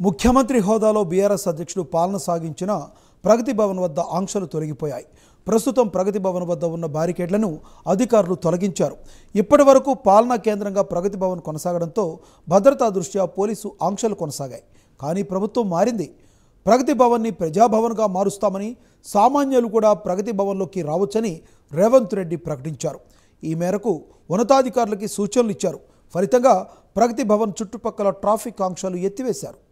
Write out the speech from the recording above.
ముఖ్యమంత్రి హోదాలో బీఆర్ఎస్ అధ్యక్షుడు పాలన సాగించిన ప్రగతి భవన్ వద్ద ఆంక్షలు తొలగిపోయాయి ప్రస్తుతం ప్రగతి భవన్ వద్ద ఉన్న బారికేడ్లను అధికారులు తొలగించారు ఇప్పటి వరకు పాలనా కేంద్రంగా ప్రగతి భవన్ కొనసాగడంతో భద్రతా దృష్ట్యా పోలీసు ఆంక్షలు కొనసాగాయి కానీ ప్రభుత్వం మారింది ప్రగతి భవన్ని ప్రజాభవన్గా మారుస్తామని సామాన్యులు కూడా ప్రగతి భవన్లోకి రావచ్చని రేవంత్ రెడ్డి ప్రకటించారు ఈ మేరకు ఉన్నతాధికారులకి సూచనలు ఇచ్చారు ఫలితంగా ప్రగతి భవన్ చుట్టుపక్కల ట్రాఫిక్ ఆంక్షలు ఎత్తివేశారు